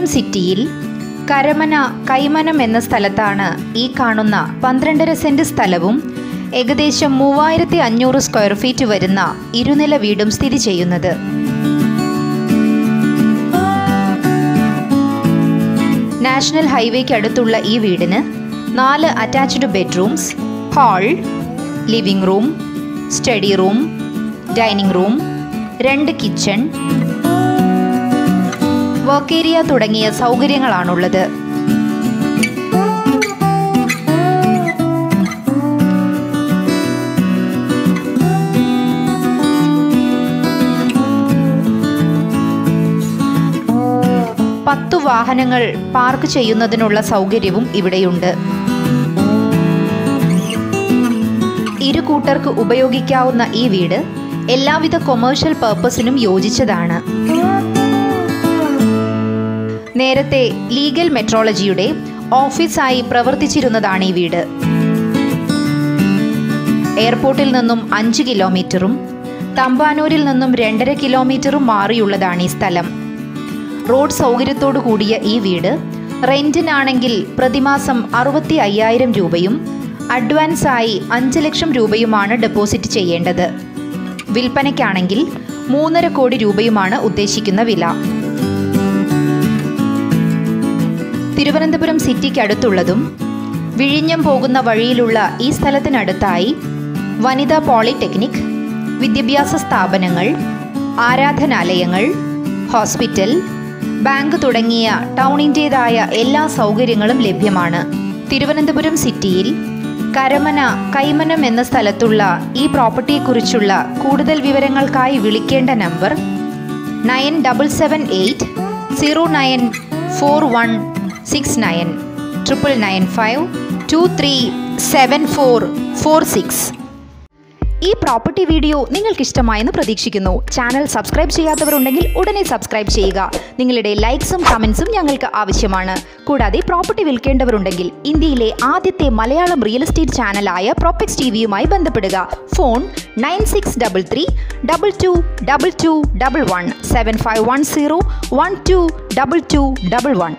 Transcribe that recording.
സിറ്റിയിൽ കരമന കൈമനം എന്ന സ്ഥലത്താണ് ഈ കാണുന്ന പന്ത്രണ്ടര സെന്റ് സ്ഥലവും ഏകദേശം മൂവായിരത്തി അഞ്ഞൂറ് സ്ക്വയർ ഫീറ്റ് വരുന്ന ഇരുനില വീടും സ്ഥിതി ചെയ്യുന്നത് നാഷണൽ ഹൈവേക്ക് അടുത്തുള്ള ഈ വീടിന് നാല് attached bedrooms hall living room study room dining room രണ്ട് കിച്ചൺ വർക്ക് ഏരിയ തുടങ്ങിയ സൗകര്യങ്ങളാണുള്ളത് പത്തു വാഹനങ്ങൾ പാർക്ക് ചെയ്യുന്നതിനുള്ള സൗകര്യവും ഇവിടെയുണ്ട് ഇരു കൂട്ടർക്ക് ഉപയോഗിക്കാവുന്ന ഈ വീട് എല്ലാവിധ കൊമേഴ്ഷ്യൽ പർപ്പസിനും യോജിച്ചതാണ് നേരത്തെ ലീഗൽ മെട്രോളജിയുടെ ഓഫീസായി പ്രവർത്തിച്ചിരുന്നതാണ് ഈ വീട് എയർപോർട്ടിൽ നിന്നും അഞ്ച് കിലോമീറ്ററും തമ്പാനൂരിൽ നിന്നും രണ്ടര കിലോമീറ്ററും മാറിയുള്ളതാണ് ഈ സ്ഥലം റോഡ് സൗകര്യത്തോടു കൂടിയ ഈ വീട് റെന്റിനാണെങ്കിൽ പ്രതിമാസം അറുപത്തി അയ്യായിരം രൂപയും അഡ്വാൻസായി അഞ്ച് ലക്ഷം രൂപയുമാണ് ഡെപ്പോസിറ്റ് ചെയ്യേണ്ടത് വിൽപ്പനയ്ക്കാണെങ്കിൽ മൂന്നര കോടി രൂപയുമാണ് ഉദ്ദേശിക്കുന്ന വില തിരുവനന്തപുരം സിറ്റിക്ക് അടുത്തുള്ളതും വിഴിഞ്ഞം പോകുന്ന വഴിയിലുള്ള ഈ സ്ഥലത്തിനടുത്തായി വനിതാ പോളിടെക്നിക് വിദ്യാഭ്യാസ സ്ഥാപനങ്ങൾ ആരാധനാലയങ്ങൾ ഹോസ്പിറ്റൽ ബാങ്ക് തുടങ്ങിയ ടൗണിൻ്റേതായ എല്ലാ സൗകര്യങ്ങളും ലഭ്യമാണ് തിരുവനന്തപുരം സിറ്റിയിൽ കരമന കൈമനം എന്ന സ്ഥലത്തുള്ള ഈ പ്രോപ്പർട്ടിയെക്കുറിച്ചുള്ള കൂടുതൽ വിവരങ്ങൾക്കായി വിളിക്കേണ്ട number nine double seven eight zero nine four one six nine triple nine five two three seven four four six ഈ പ്രോപ്പർട്ടി വീഡിയോ നിങ്ങൾക്ക് ഇഷ്ടമായെന്ന് പ്രതീക്ഷിക്കുന്നു ചാനൽ സബ്സ്ക്രൈബ് ചെയ്യാത്തവരുണ്ടെങ്കിൽ ഉടനെ സബ്സ്ക്രൈബ് ചെയ്യുക നിങ്ങളുടെ ലൈക്സും കമൻസും ഞങ്ങൾക്ക് ആവശ്യമാണ് കൂടാതെ പ്രോപ്പർട്ടി വിൽക്കേണ്ടവരുണ്ടെങ്കിൽ ഇന്ത്യയിലെ ആദ്യത്തെ മലയാളം റിയൽ എസ്റ്റേറ്റ് ചാനലായ പ്രോപ്പക്സ് ടി വിയുമായി ബന്ധപ്പെടുക phone nine six double three double two double two double one seven five one zero one two double two double one